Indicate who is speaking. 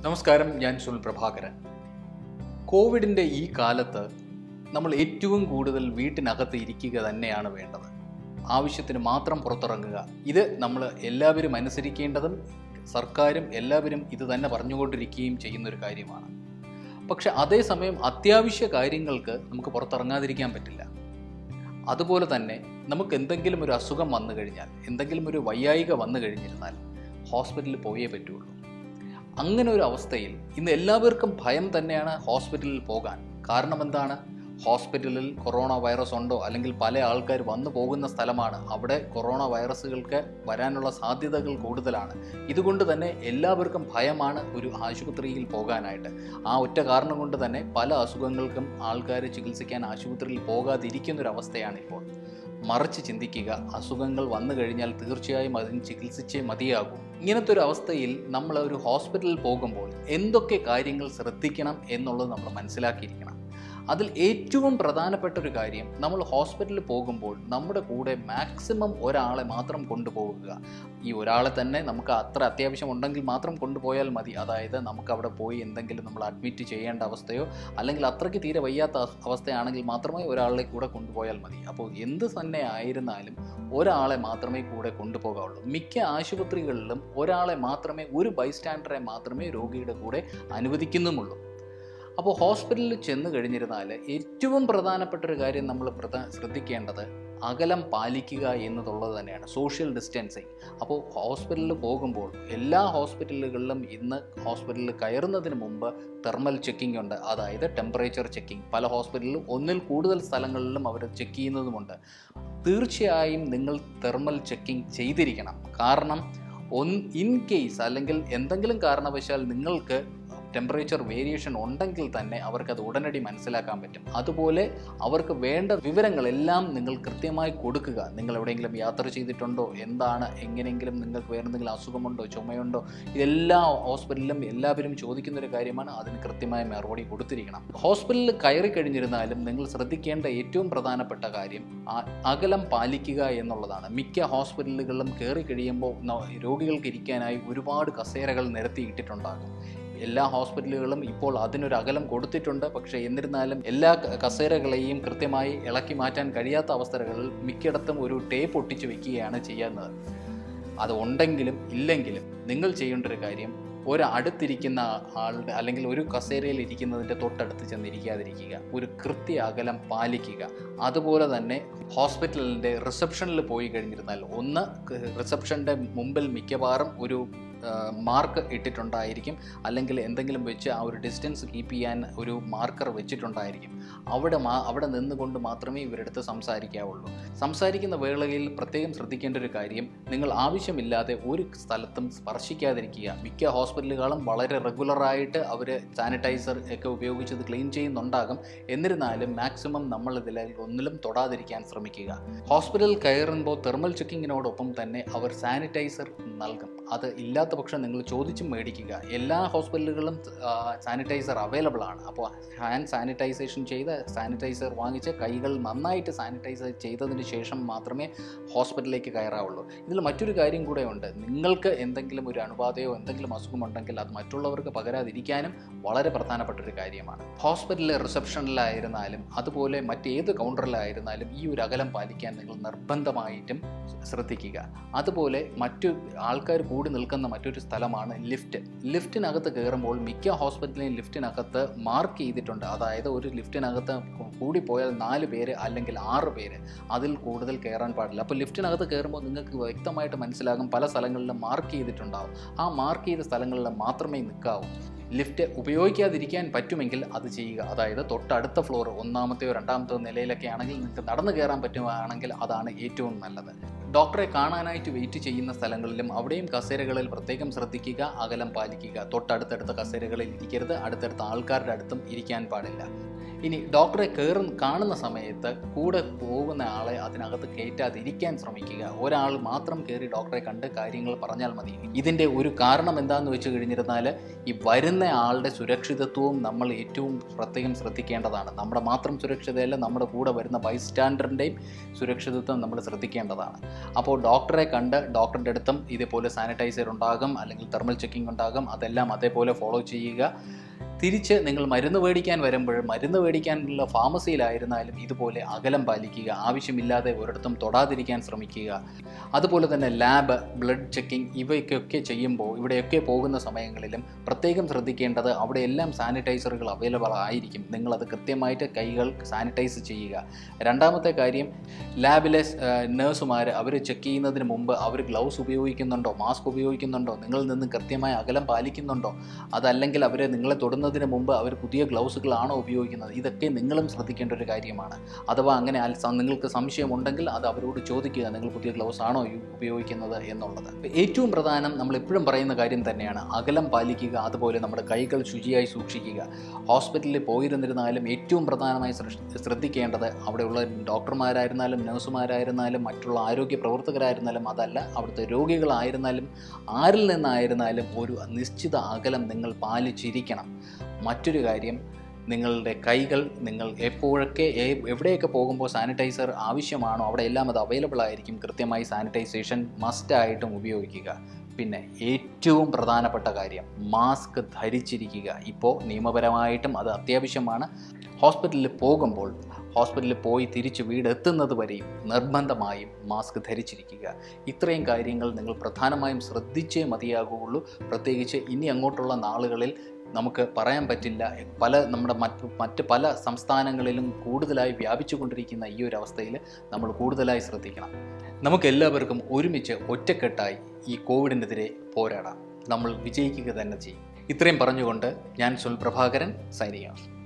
Speaker 1: നമസ്കാരം ഞാൻ സുനിൽ പ്രഭാകരൻ കോവിഡിൻ്റെ ഈ കാലത്ത് നമ്മൾ ഏറ്റവും കൂടുതൽ വീട്ടിനകത്ത് ഇരിക്കുക തന്നെയാണ് വേണ്ടത് ആവശ്യത്തിന് മാത്രം പുറത്തിറങ്ങുക ഇത് നമ്മൾ എല്ലാവരും അനുസരിക്കേണ്ടതും സർക്കാരും എല്ലാവരും ഇത് തന്നെ പറഞ്ഞുകൊണ്ടിരിക്കുകയും ചെയ്യുന്നൊരു കാര്യമാണ് പക്ഷെ അതേസമയം അത്യാവശ്യ കാര്യങ്ങൾക്ക് നമുക്ക് പുറത്തിറങ്ങാതിരിക്കാൻ പറ്റില്ല അതുപോലെ തന്നെ നമുക്ക് എന്തെങ്കിലും ഒരു അസുഖം വന്നു കഴിഞ്ഞാൽ എന്തെങ്കിലും ഒരു വയ്യായിക വന്നു കഴിഞ്ഞിരുന്നാൽ ഹോസ്പിറ്റലിൽ പോയേ പറ്റുള്ളൂ അങ്ങനെ ഒരു അവസ്ഥയിൽ ഇന്ന് എല്ലാവർക്കും ഭയം തന്നെയാണ് ഹോസ്പിറ്റലിൽ പോകാൻ കാരണം എന്താണ് ഹോസ്പിറ്റലിൽ കൊറോണ വൈറസ് ഉണ്ടോ അല്ലെങ്കിൽ പല ആൾക്കാർ വന്നു പോകുന്ന സ്ഥലമാണ് അവിടെ കൊറോണ വൈറസുകൾക്ക് വരാനുള്ള സാധ്യതകൾ കൂടുതലാണ് ഇതുകൊണ്ട് തന്നെ എല്ലാവർക്കും ഭയമാണ് ഒരു ആശുപത്രിയിൽ പോകാനായിട്ട് ആ ഒറ്റ കാരണം കൊണ്ട് തന്നെ പല അസുഖങ്ങൾക്കും ആൾക്കാർ ചികിത്സിക്കാൻ ആശുപത്രിയിൽ പോകാതിരിക്കുന്ന ഒരു അവസ്ഥയാണ് ഇപ്പോൾ മറിച്ച് ചിന്തിക്കുക അസുഖങ്ങൾ വന്നു കഴിഞ്ഞാൽ തീർച്ചയായും അതിന് ചികിത്സിച്ചേ മതിയാകൂ ഇങ്ങനത്തെ ഒരു അവസ്ഥയിൽ നമ്മൾ ഒരു ഹോസ്പിറ്റലിൽ പോകുമ്പോൾ എന്തൊക്കെ കാര്യങ്ങൾ ശ്രദ്ധിക്കണം എന്നുള്ളത് നമ്മൾ മനസ്സിലാക്കിയിരിക്കണം അതിൽ ഏറ്റവും പ്രധാനപ്പെട്ട ഒരു കാര്യം നമ്മൾ ഹോസ്പിറ്റലിൽ പോകുമ്പോൾ നമ്മുടെ കൂടെ മാക്സിമം ഒരാളെ മാത്രം കൊണ്ടുപോകുക ഈ ഒരാളെ തന്നെ നമുക്ക് അത്ര അത്യാവശ്യം ഉണ്ടെങ്കിൽ മാത്രം കൊണ്ടുപോയാൽ മതി അതായത് നമുക്ക് അവിടെ പോയി എന്തെങ്കിലും നമ്മൾ അഡ്മിറ്റ് ചെയ്യേണ്ട അവസ്ഥയോ അല്ലെങ്കിൽ അത്രയ്ക്ക് തീരെ വയ്യാത്ത അവ- അവസ്ഥയാണെങ്കിൽ മാത്രമേ ഒരാളെ കൂടെ കൊണ്ടുപോയാൽ മതി അപ്പോൾ എന്ത് തന്നെ ആയിരുന്നാലും ഒരാളെ മാത്രമേ കൂടെ കൊണ്ടുപോകാവുള്ളൂ മിക്ക ആശുപത്രികളിലും ഒരാളെ മാത്രമേ ഒരു ബൈസ്റ്റാൻഡറെ മാത്രമേ രോഗിയുടെ കൂടെ അനുവദിക്കുന്നുമുള്ളൂ അപ്പോൾ ഹോസ്പിറ്റലിൽ ചെന്ന് കഴിഞ്ഞിരുന്നാൽ ഏറ്റവും പ്രധാനപ്പെട്ട ഒരു കാര്യം നമ്മൾ പ്രധാ ശ്രദ്ധിക്കേണ്ടത് അകലം പാലിക്കുക എന്നതുള്ളത് തന്നെയാണ് സോഷ്യൽ ഡിസ്റ്റൻസിങ് അപ്പോൾ ഹോസ്പിറ്റലിൽ പോകുമ്പോൾ എല്ലാ ഹോസ്പിറ്റലുകളിലും ഇന്ന് ഹോസ്പിറ്റലിൽ കയറുന്നതിന് മുമ്പ് തെർമൽ ചെക്കിംഗ് ഉണ്ട് അതായത് ടെമ്പറേച്ചർ ചെക്കിംഗ് പല ഹോസ്പിറ്റലിലും ഒന്നിൽ കൂടുതൽ സ്ഥലങ്ങളിലും അവർ ചെക്ക് ചെയ്യുന്നതുമുണ്ട് തീർച്ചയായും നിങ്ങൾ തെർമൽ ചെക്കിംഗ് ചെയ്തിരിക്കണം കാരണം ഒൻ ഇൻ കേസ് അല്ലെങ്കിൽ എന്തെങ്കിലും കാരണവശാൽ നിങ്ങൾക്ക് ടെമ്പറേച്ചർ വേരിയേഷൻ ഉണ്ടെങ്കിൽ തന്നെ അവർക്കത് ഉടനടി മനസ്സിലാക്കാൻ പറ്റും അതുപോലെ അവർക്ക് വേണ്ട വിവരങ്ങളെല്ലാം നിങ്ങൾ കൃത്യമായി കൊടുക്കുക നിങ്ങൾ എവിടെയെങ്കിലും യാത്ര ചെയ്തിട്ടുണ്ടോ എന്താണ് എങ്ങനെയെങ്കിലും നിങ്ങൾക്ക് വേറെ എന്തെങ്കിലും അസുഖമുണ്ടോ ചുമയുണ്ടോ ഇതെല്ലാ ഹോസ്പിറ്റലിലും എല്ലാവരും ചോദിക്കുന്ന ഒരു കാര്യമാണ് അതിന് കൃത്യമായ മറുപടി കൊടുത്തിരിക്കണം ഹോസ്പിറ്റലിൽ കയറി കഴിഞ്ഞിരുന്നാലും നിങ്ങൾ ശ്രദ്ധിക്കേണ്ട ഏറ്റവും പ്രധാനപ്പെട്ട കാര്യം ആ അകലം പാലിക്കുക എന്നുള്ളതാണ് മിക്ക ഹോസ്പിറ്റലുകളിലും കയറി കഴിയുമ്പോൾ ന- രോഗികൾക്ക് ഇരിക്കാനായി ഒരുപാട് കസേരകൾ നിരത്തിയിട്ടിട്ടുണ്ടാകും എല്ലാ ഹോസ്പിറ്റലുകളും ഇപ്പോൾ അതിനൊരു അകലം കൊടുത്തിട്ടുണ്ട് പക്ഷേ എന്നിരുന്നാലും എല്ലാ ക- കസേരകളെയും കൃത്യമായി ഇളക്കി മാറ്റാൻ കഴിയാത്ത അവസരങ്ങളിൽ മിക്കിടത്തും ഒരു ടേപ്പ് ഒട്ടിച്ച് വെക്കുകയാണ് ചെയ്യുന്നത് അത് ഉണ്ടെങ്കിലും ഇല്ലെങ്കിലും നിങ്ങൾ ചെയ്യേണ്ട ഒരു കാര്യം ഒരു അടുത്തിരിക്കുന്ന ആളുടെ അല്ലെങ്കിൽ ഒരു കസേരയിൽ ഇരിക്കുന്നതിൻ്റെ തൊട്ടടുത്ത് ചെന്നിരിക്കാതിരിക്കുക ഒരു കൃത്യ അകലം പാലിക്കുക അതുപോലെ തന്നെ ഹോസ്പിറ്റലിൻ്റെ റിസപ്ഷനിൽ പോയി കഴിഞ്ഞിരുന്നാൽ ഒന്ന് റിസപ്ഷൻ്റെ മുമ്പിൽ മിക്കവാറും ഒരു മാർക്ക് ഇട്ടിട്ടുണ്ടായിരിക്കും അല്ലെങ്കിൽ എന്തെങ്കിലും വെച്ച് ആ ഒരു ഡിസ്റ്റൻസ് കീപ്പ് ചെയ്യാൻ ഒരു മാർക്കർ വെച്ചിട്ടുണ്ടായിരിക്കും അവിടെ മാ അവിടെ നിന്നുകൊണ്ട് മാത്രമേ ഇവരെടുത്ത് സംസാരിക്കാവുള്ളൂ സംസാരിക്കുന്ന വേളയിൽ പ്രത്യേകം ശ്രദ്ധിക്കേണ്ട ഒരു കാര്യം നിങ്ങൾ ആവശ്യമില്ലാതെ ഒരു സ്ഥലത്തും സ്പർശിക്കാതിരിക്കുക മിക്ക ഹോസ്പിറ്റലുകളും വളരെ റെഗുലറായിട്ട് അവർ സാനിറ്റൈസർ ഒക്കെ ഉപയോഗിച്ചത് ക്ലീൻ ചെയ്യുന്നുണ്ടാകും എന്നിരുന്നാലും മാക്സിമം നമ്മൾ ഇതിൽ ഒന്നിലും തൊടാതിരിക്കാൻ ശ്രമിക്കുക ഹോസ്പിറ്റലിൽ കയറുമ്പോൾ തെർമൽ ചെക്കിങ്ങിനോടൊപ്പം തന്നെ അവർ സാനിറ്റൈസർ നൽകും അത് ഇല്ലാത്ത പക്ഷം നിങ്ങൾ ചോദിച്ചും മേടിക്കുക എല്ലാ ഹോസ്പിറ്റലുകളിലും സാനിറ്റൈസർ അവൈലബിൾ ആണ് അപ്പോൾ ഹാൻഡ് സാനിറ്റൈസേഷൻ ചെയ്ത് സാനിറ്റൈസർ വാങ്ങിച്ച് കൈകൾ നന്നായിട്ട് സാനിറ്റൈസർ ചെയ്തതിന് ശേഷം മാത്രമേ ഹോസ്പിറ്റലിലേക്ക് കയറാവുള്ളൂ ഇതിൽ മറ്റൊരു കാര്യം കൂടെ ഉണ്ട് നിങ്ങൾക്ക് എന്തെങ്കിലും ഒരു അണുബാധയോ എന്തെങ്കിലും അസുഖമുണ്ടെങ്കിൽ അത് മറ്റുള്ളവർക്ക് പകരാതിരിക്കാനും വളരെ പ്രധാനപ്പെട്ട ഒരു കാര്യമാണ് ഹോസ്പിറ്റലിലെ റിസപ്ഷനിലായിരുന്നാലും അതുപോലെ മറ്റേത് കൗണ്ടറിലായിരുന്നാലും ഈ ഒരു അകലം പാലിക്കാൻ നിങ്ങൾ നിർബന്ധമായിട്ടും ശ്രദ്ധിക്കുക അതുപോലെ മറ്റു ആൾക്കാർ കൂടി നിൽക്കുന്ന മറ്റൊരു സ്ഥലമാണ് ലിഫ്റ്റ് ലിഫ്റ്റിനകത്ത് കയറുമ്പോൾ മിക്ക ഹോസ്പിറ്റലിലെയും ലിഫ്റ്റിനകത്ത് മാർക്ക് ചെയ്തിട്ടുണ്ട് അതായത് ഒരു ലിഫ്റ്റിനകത്ത് കൂടി പോയാൽ നാല് പേര് അല്ലെങ്കിൽ ആറ് പേര് അതിൽ കൂടുതൽ കയറാൻ പാടില്ല അപ്പോൾ ലിഫ്റ്റിനകത്ത് കയറുമ്പോൾ നിങ്ങൾക്ക് വ്യക്തമായിട്ട് മനസ്സിലാകും പല സ്ഥലങ്ങളിലും മാർക്ക് ചെയ്തിട്ടുണ്ടാവും ആ മാർക്ക് ചെയ്ത സ്ഥലങ്ങളിൽ മാത്രമേ നിൽക്കാവൂ ലിഫ്റ്റ് ഉപയോഗിക്കാതിരിക്കാൻ പറ്റുമെങ്കിൽ അത് ചെയ്യുക അതായത് തൊട്ടടുത്ത ഫ്ലോർ ഒന്നാമത്തെയോ രണ്ടാമത്തെയോ നിലയിലൊക്കെ ആണെങ്കിൽ നിങ്ങൾക്ക് നടന്നു കയറാൻ പറ്റുകയാണെങ്കിൽ അതാണ് ഏറ്റവും നല്ലത് ഡോക്ടറെ കാണാനായിട്ട് വെയിറ്റ് ചെയ്യുന്ന സ്ഥലങ്ങളിലും അവിടെയും കസേരകളിൽ പ്രത്യേകം ശ്രദ്ധിക്കുക അകലം പാലിക്കുക തൊട്ടടുത്തടുത്ത കസേരകളിൽ ഇരിക്കരുത് അടുത്തടുത്ത ആൾക്കാരുടെ അടുത്തും ഇരിക്കാൻ പാടില്ല ഇനി ഡോക്ടറെ കയറും കാണുന്ന സമയത്ത് കൂടെ പോകുന്ന ആളെ അതിനകത്ത് കയറ്റാതിരിക്കാൻ ശ്രമിക്കുക ഒരാൾ മാത്രം കയറി ഡോക്ടറെ കണ്ട് കാര്യങ്ങൾ പറഞ്ഞാൽ മതി ഇതിൻ്റെ ഒരു കാരണം എന്താണെന്ന് വെച്ച് കഴിഞ്ഞിരുന്നാൽ ഈ വരുന്ന ആളുടെ സുരക്ഷിതത്വവും നമ്മൾ ഏറ്റവും പ്രത്യേകം ശ്രദ്ധിക്കേണ്ടതാണ് നമ്മുടെ മാത്രം സുരക്ഷിതയല്ല നമ്മുടെ കൂടെ വരുന്ന ബൈസ്റ്റാൻഡറിൻ്റെയും സുരക്ഷിതത്വം നമ്മൾ ശ്രദ്ധിക്കേണ്ടതാണ് അപ്പോൾ ഡോക്ടറെ കണ്ട് ഡോക്ടറുടെ അടുത്തും ഇതേപോലെ സാനിറ്റൈസർ ഉണ്ടാകും അല്ലെങ്കിൽ തെർമൽ ചെക്കിംഗ് ഉണ്ടാകും അതെല്ലാം അതേപോലെ ഫോളോ ചെയ്യുക തിരിച്ച് നിങ്ങൾ മരുന്ന് മേടിക്കാൻ വരുമ്പോൾ മരുന്ന് മേടിക്കാനുള്ള ഫാർമസിയിലായിരുന്നാലും ഇതുപോലെ അകലം പാലിക്കുക ആവശ്യമില്ലാതെ ഒരിടത്തും തൊടാതിരിക്കാൻ ശ്രമിക്കുക അതുപോലെ തന്നെ ലാബ് ബ്ലഡ് ചെക്കിംഗ് ഇവയ്ക്കൊക്കെ ചെയ്യുമ്പോൾ ഇവിടെയൊക്കെ പോകുന്ന സമയങ്ങളിലും പ്രത്യേകം ശ്രദ്ധിക്കേണ്ടത് അവിടെ എല്ലാം സാനിറ്റൈസറുകൾ അവൈലബിൾ ആയിരിക്കും നിങ്ങളത് കൃത്യമായിട്ട് കൈകൾ സാനിറ്റൈസ് ചെയ്യുക രണ്ടാമത്തെ കാര്യം ലാബിലെ നേഴ്സുമാർ അവർ ചെക്ക് ചെയ്യുന്നതിന് മുമ്പ് അവർ ഗ്ലൗസ് ഉപയോഗിക്കുന്നുണ്ടോ മാസ്ക് ഉപയോഗിക്കുന്നുണ്ടോ നിങ്ങളിൽ നിന്ന് കൃത്യമായ അകലം പാലിക്കുന്നുണ്ടോ അതല്ലെങ്കിൽ അവർ നിങ്ങളെ തൊടുന്നതിന് മുമ്പ് അവർ പുതിയ ഗ്ലൗസുകളാണോ ഉപയോഗിക്കുന്നത് ഇതൊക്കെ നിങ്ങളും ശ്രദ്ധിക്കേണ്ട ഒരു കാര്യമാണ് അഥവാ അങ്ങനെ അൽ- സം- നിങ്ങൾക്ക് സംശയമുണ്ടെങ്കിൽ അത് അവരോട് ചോദിക്കുക നിങ്ങൾ പുതിയ ഗ്ലൗസ് ആണോ യു- ഉപയോഗിക്കുന്നത് എന്നുള്ളത് ഏറ്റവും പ്രധാനം നമ്മൾ എപ്പോഴും പറയുന്ന കാര്യം തന്നെയാണ് അകലം പാലിക്കുക അതുപോലെ നമ്മുടെ കൈകൾ ശുചിയായി സൂക്ഷിക്കുക ഹോസ്പിറ്റലിൽ പോയിരുന്നിരുന്നാലും ഏറ്റവും പ്രധാനമായി ശ്രദ്ധ- ശ്രദ്ധിക്കേണ്ടത് അവിടെയുള്ള ഡോക്ടർമാരായിരുന്നാലും നഴ്സുമാരായിരുന്നാലും മറ്റുള്ള ആരോഗ്യ പ്രവർത്തകരായിരുന്നാലും അതല്ല അവിടുത്തെ രോഗികളായിരുന്നാലും ആരിൽ നിന്നായിരുന്നാലും ഒരു നിശ്ചിത അകലം നിങ്ങൾ പാലിച്ചിരിക്കണം മറ്റൊരു കാര്യം നിങ്ങളുടെ കൈകൾ നിങ്ങൾ എപ്പോഴൊക്കെ എ- എവിടെയൊക്കെ പോകുമ്പോൾ സാനിറ്റൈസർ ആവശ്യമാണോ അവിടെ എല്ലാം അത് അവൈലബിൾ ആയിരിക്കും കൃത്യമായി സാനിറ്റൈസേഷൻ മസ്റ്റായിട്ടും ഉപയോഗിക്കുക പിന്നെ ഏറ്റവും പ്രധാനപ്പെട്ട കാര്യം മാസ്ക് ധരിച്ചിരിക്കുക ഇപ്പോൾ നിയമപരമായിട്ടും അത് അത്യാവശ്യമാണ് ഹോസ്പിറ്റലിൽ പോകുമ്പോൾ ഹോസ്പിറ്റലിൽ പോയി തിരിച്ച് വീടെത്തുന്നത് വരെയും നിർബന്ധമായും മാസ്ക് ധരിച്ചിരിക്കുക ഇത്രയും കാര്യങ്ങൾ നിങ്ങൾ പ്രധാനമായും ശ്രദ്ധിച്ചേ മതിയാകുകയുള്ളൂ പ്രത്യേകിച്ച് ഇനി അങ്ങോട്ടുള്ള നാളുകളിൽ നമുക്ക് പറയാൻ പറ്റില്ല പല നമ്മുടെ മറ്റ് മറ്റ് പല സംസ്ഥാനങ്ങളിലും കൂടുതലായി വ്യാപിച്ചുകൊണ്ടിരിക്കുന്ന ഈ ഒരു അവസ്ഥയിൽ നമ്മൾ കൂടുതലായി ശ്രദ്ധിക്കണം നമുക്ക് എല്ലാവർക്കും ഒരുമിച്ച് ഒറ്റക്കെട്ടായി ഈ കോവിഡിനെതിരെ പോരാടാം നമ്മൾ വിജയിക്കുക തന്നെ ചെയ്യും ഇത്രയും പറഞ്ഞുകൊണ്ട് ഞാൻ സുൽ പ്രഭാകരൻ സൈനിക